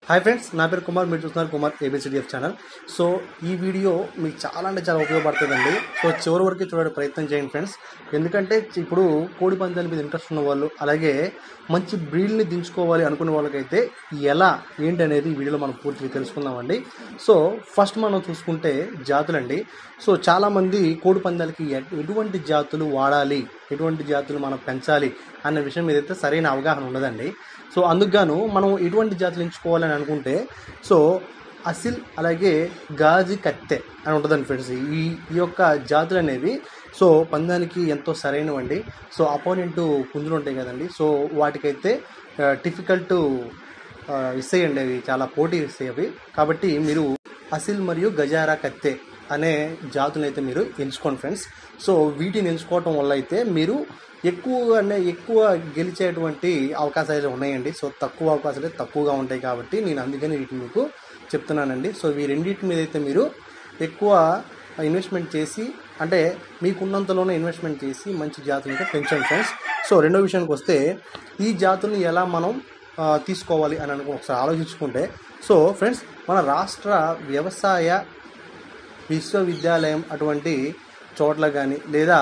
hi friends నా పేరు కుమార్ మీరు చూస్తున్నారు కుమార్ ఏబిసిడిఎఫ్ ఛానల్ సో ఈ వీడియో మీకు చాలా అంటే చాలా ఉపయోగపడుతుందండి సో చివరి వరకు చూడే ప్రయత్నం చేయండి ఫ్రెండ్స్ ఎందుకంటే ఇప్పుడు కోడి పందాల మీద ఇంట్రెస్ట్ ఉన్న వాళ్ళు అలాగే మంచి బ్రీడ్ని దించుకోవాలి అనుకునే వాళ్ళకైతే ఎలా ఏంటి అనేది ఈ వీడియోలో మనం పూర్తిగా తెలుసుకుందామండి సో ఫస్ట్ మనం చూసుకుంటే జాతులండి సో చాలామంది కోడి పందాలకి ఎ- ఎటువంటి జాతులు వాడాలి ఎటువంటి జాతులు మనం పెంచాలి అన్న విషయం మీద అయితే సరైన అవగాహన ఉండదండి సో అందుకుగాను మనం ఎటువంటి జాతులు ఎంచుకోవాలని అనుకుంటే సో అసిల్ అలాగే గాజి కత్తె అని ఉంటుందండి ఫ్రెండ్స్ ఈ ఈ యొక్క జాతులు అనేవి సో పందానికి ఎంతో సరైనవండి సో అపోనెంట్ పుంజులు ఉంటాయి కదండి సో వాటికైతే డిఫికల్ట్ ఇస్తాయండి అవి చాలా పోటీ ఇస్తాయి అవి కాబట్టి మీరు అసిల్ మరియు గజారా కత్తె అనే జాతులను అయితే మీరు ఎంచుకోండి ఫ్రెండ్స్ సో వీటిని ఎంచుకోవటం వల్ల అయితే మీరు ఎక్కువ అంటే ఎక్కువ గెలిచేటువంటి అవకాశాలు ఉన్నాయండి సో తక్కువ అవకాశాలు తక్కువగా ఉంటాయి కాబట్టి నేను అందుకని వీటిని మీకు చెప్తున్నానండి సో ఈ రెండింటి మీద అయితే మీరు ఎక్కువ ఇన్వెస్ట్మెంట్ చేసి అంటే మీకున్నంతలోనే ఇన్వెస్ట్మెంట్ చేసి మంచి జాతులతో పెంచండి ఫ్రెండ్స్ సో రెండో విషయానికి వస్తే ఈ జాతుల్ని ఎలా మనం ఆ, తీసుకోవాలి అని అనుకో ఒకసారి ఆలోచించుకుంటే సో ఫ్రెండ్స్ మన రాష్ట్ర వ్యవసాయ విశ్వవిద్యాలయం అటువంటి చోట్ల కానీ లేదా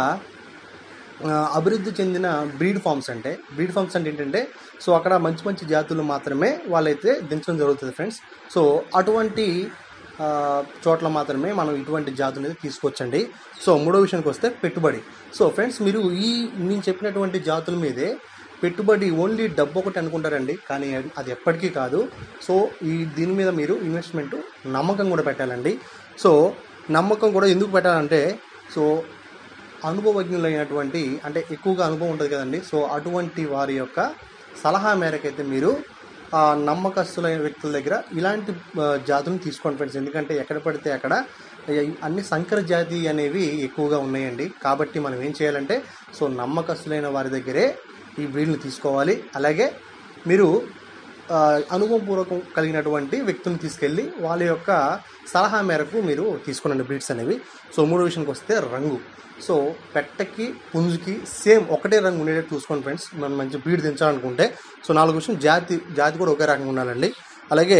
ఆ, అభివృద్ధి చెందిన బ్రీడ్ ఫార్మ్స్ అంటే బ్రీడ్ ఫార్మ్స్ అంటే ఏంటంటే సో అక్కడ మంచి మంచి జాతులు మాత్రమే వాళ్ళైతే దించడం జరుగుతుంది ఫ్రెండ్స్ సో అటువంటి ఆ, చోట్ల మాత్రమే మనం ఇటువంటి జాతులు అయితే తీసుకోవచ్చండి సో మూడో విషయానికి వస్తే పెట్టుబడి సో ఫ్రెండ్స్ మీరు ఈ నేను చెప్పినటువంటి జాతుల మీదే పెట్టుబడి ఓన్లీ డబ్బు ఒకటి అనుకుంటారండి కానీ అది- అది ఎప్పటికీ కాదు సో ఈ దీని మీద మీరు ఇన్వెస్ట్మెంట్ నమ్మకం కూడా పెట్టాలండి సో నమ్మకం కూడా ఎందుకు పెట్టాలంటే సో అనుభవజ్ఞులైనటువంటి అంటే ఎక్కువగా అనుభవం ఉంటుంది కదండి సో అటువంటి వారి యొక్క సలహా మేరకైతే మీరు ఆ, నమ్మకస్తులైన వ్యక్తుల దగ్గర ఇలాంటి ఆ, జాతులను తీసుకోండి ఫ్రెండ్స్ ఎందుకంటే ఎక్కడ పడితే అక్కడ ఈ అన్ని సంకర జాతి అనేవి ఎక్కువగా ఉన్నాయండి కాబట్టి మనం ఏం చేయాలంటే సో నమ్మకస్తులైన వారి దగ్గరే ఈ బ్రీడ్ని తీసుకోవాలి అలాగే మీరు ఆ, అనుభవపూర్వకం కలిగినటువంటి వ్యక్తులను తీసుకెళ్ళి వాళ్ళ యొక్క సలహా మేరకు మీరు తీసుకున్న బ్రీడ్స్ అనేవి సో మూడో విషయానికి వస్తే రంగు సో పెట్టకి పుంజుకి సేమ్ ఒకటే రంగు ఉండేటట్టు చూసుకోండి ఫ్రెండ్స్ మనం మంచి బ్రీడ్ దించాలనుకుంటే సో నాలుగు విషయం జాతి జాతి కూడా ఒకే రకంగా ఉండాలండి అలాగే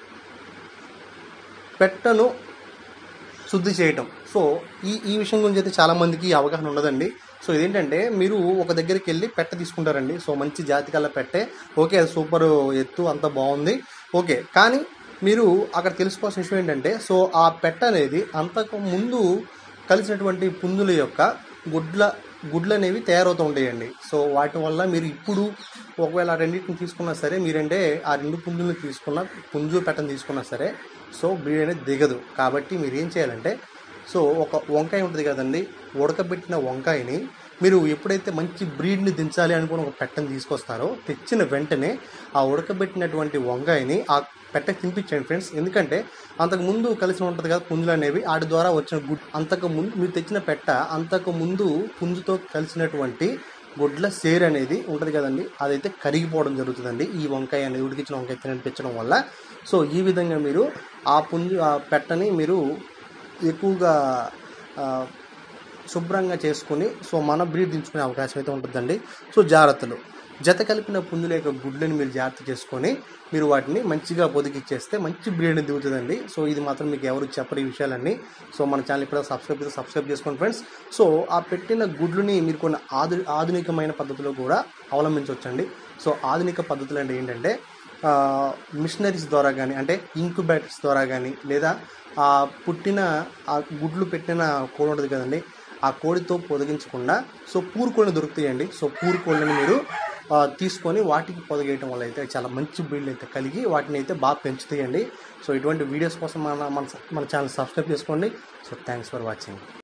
పెట్టను శుద్ధి చేయటం సో ఈ ఈ విషయం గురించి అయితే చాలా మందికి అవగాహన ఉండదండి సో ఇదేంటంటే మీరు ఒక దగ్గరికి వెళ్ళి పెట్ట తీసుకుంటారండి సో మంచి జాతి కల్లా పెట్టే ఓకే అది సూపర్ ఎత్తు అంత బాగుంది ఓకే కానీ మీరు అక్కడ తెలుసుకోవాల్సిన విషయం ఏంటంటే సో ఆ పెట్ట అనేది అంతకు ముందు కలిసినటువంటి పుంజుల యొక్క గుడ్ల గుడ్లు అనేవి తయారవుతూ ఉంటాయండి సో వాటి వల్ల మీరు ఇప్పుడు ఒకవేళ ఆ రెండింటిని తీసుకున్నా సరే మీరంటే ఆ రెండు పుంజులను తీసుకున్న పుంజు పెట్టని తీసుకున్నా సరే సో బ్రీడ్ అనేది దిగదు కాబట్టి మీరు ఏం చేయాలంటే సో ఒక వంకాయ ఉంటుంది కదండి ఉడకబెట్టిన వంకాయని మీరు ఎప్పుడైతే మంచి బ్రీడ్ని దించాలి అనుకుని ఒక పెట్టని తీసుకొస్తారో తెచ్చిన వెంటనే ఆ ఉడకబెట్టినటువంటి వంకాయని ఆ పెట్టకి తినిపించండి ఫ్రెండ్స్ ఎందుకంటే అంతకు ముందు కలిసి ఉంటుంది కదా పుంజులు అనేవి వాటి ద్వారా వచ్చిన గుడ్ అంతకు ముందు మీరు తెచ్చిన పెట్ట అంతకు ముందు పుంజుతో కలిసినటువంటి గుడ్ల సేర్ అనేది ఉంటుంది కదండి అదైతే కరిగిపోవడం జరుగుతుందండి ఈ వంకాయ అనేది ఉడికించిన వంకాయ తినిపించడం వల్ల సో ఈ విధంగా మీరు ఆ పుంజు ఆ పెట్టని మీరు ఎక్కువగా ఆ, శుభ్రంగా చేసుకుని సో మన బ్రీడ్ దించుకునే అవకాశం అయితే ఉంటుందండి సో జాగ్రత్తలు జత కలిపిన పుంజుల యొక్క గుడ్లని మీరు జాగ్రత్త చేసుకొని మీరు వాటిని మంచిగా పొదిగిచ్చేస్తే మంచి బ్రీడ్ని దిగుతుందండి సో ఇది మాత్రం మీకు ఎవరు చెప్పరు ఈ విషయాలన్నీ సో మన ఛానల్ ఇప్పుడు సబ్స్క్రైబ్ చేస్తే సబ్స్క్రైబ్ చేసుకోండి ఫ్రెండ్స్ సో ఆ పెట్టిన గుడ్లని మీరు కొన్ని ఆధు ఆధునికమైన పద్ధతిలో కూడా అవలంబించవచ్చండి సో ఆధునిక పద్ధతులు అంటే ఏంటంటే మిషనరీస్ ద్వారా కానీ అంటే ఇంక్యుబేటర్స్ ద్వారా కానీ లేదా ఆ పుట్టిన ఆ గుడ్లు పెట్టిన కోడి ఉంటుంది కదండి ఆ కోడితో పొదిగించకుండా సో పూరు కోళ్ళని దొరుకుతాయండి సో పూరు కోళ్ళని మీరు ఆ, తీసుకొని వాటికి పొదగేయటం వల్ల అయితే చాలా మంచి బ్రీడ్లు అయితే కలిగి వాటిని అయితే బాగా పెంచుతాయండి సో ఇటువంటి వీడియోస్ కోసం మన మన మన ఛానల్ సబ్స్క్రైబ్ చేసుకోండి సో థ్యాంక్స్ ఫర్ వాచింగ్